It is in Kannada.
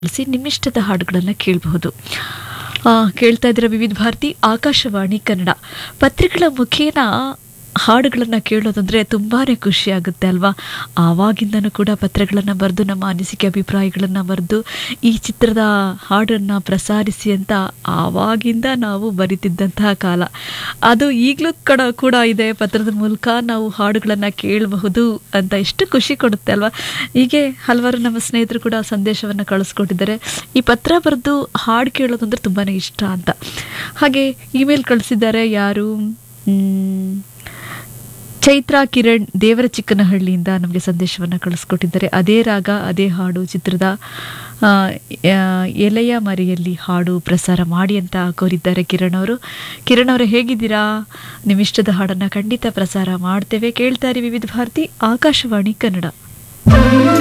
ಬಳಸಿ ನಿಮ್ಮಿಷ್ಟದ ಹಾಡುಗಳನ್ನು ಕೇಳಬಹುದು ಆ, ಕೇಳ್ತಾ ಇದ್ದೀರ ವಿವಿಧ ಭಾರತಿ ಆಕಾಶವಾಣಿ ಕನ್ನಡ ಪತ್ರಿಕೆಗಳ ಮುಖೇನ ಹಾಡುಗಳನ್ನು ಕೇಳೋದಂದ್ರೆ ತುಂಬಾ ಖುಷಿ ಆಗುತ್ತೆ ಅಲ್ವಾ ಆವಾಗಿಂದನೂ ಕೂಡ ಪತ್ರಗಳನ್ನು ಬರೆದು ನಮ್ಮ ಅನಿಸಿಕೆ ಅಭಿಪ್ರಾಯಗಳನ್ನು ಬರೆದು ಈ ಚಿತ್ರದ ಹಾಡನ್ನು ಪ್ರಸಾರಿಸಿ ಅಂತ ಆವಾಗಿಂದ ನಾವು ಬರಿತಿದ್ದಂತಹ ಕಾಲ ಅದು ಈಗಲೂ ಕಡ ಕೂಡ ಇದೆ ಪತ್ರದ ಮೂಲಕ ನಾವು ಹಾಡುಗಳನ್ನು ಕೇಳಬಹುದು ಅಂತ ಎಷ್ಟು ಖುಷಿ ಕೊಡುತ್ತೆ ಅಲ್ವಾ ಹೀಗೆ ಹಲವಾರು ನಮ್ಮ ಸ್ನೇಹಿತರು ಕೂಡ ಸಂದೇಶವನ್ನು ಕಳಿಸ್ಕೊಟ್ಟಿದ್ದಾರೆ ಈ ಪತ್ರ ಬರೆದು ಹಾಡು ಕೇಳೋದು ಅಂದ್ರೆ ತುಂಬಾ ಇಷ್ಟ ಅಂತ ಹಾಗೆ ಇಮೇಲ್ ಕಳಿಸಿದ್ದಾರೆ ಯಾರು ಮ್, ಚೈತ್ರಾ ಕಿರಣ್ ದೇವರ ಚಿಕ್ಕನಹಳ್ಳಿಯಿಂದ ನಮಗೆ ಸಂದೇಶವನ್ನು ಕಳಿಸ್ಕೊಟ್ಟಿದ್ದಾರೆ ಅದೇ ರಾಗ ಅದೇ ಹಾಡು ಚಿತ್ರದ ಆ, ಆ, ಎಲೆಯ ಮರೆಯಲ್ಲಿ ಹಾಡು ಪ್ರಸಾರ ಮಾಡಿ ಅಂತ ಕೋರಿದ್ದಾರೆ ಕಿರಣ್ ಅವರು ಕಿರಣ್ ಅವರೇ ಹೇಗಿದ್ದೀರಾ ನಿಮ್ಮಿಷ್ಟದ ಹಾಡನ್ನು ಖಂಡಿತ ಪ್ರಸಾರ ಮಾಡ್ತೇವೆ ಕೇಳ್ತಾರೆ ವಿವಿಧ ಭಾರತಿ ಆಕಾಶವಾಣಿ ಕನ್ನಡ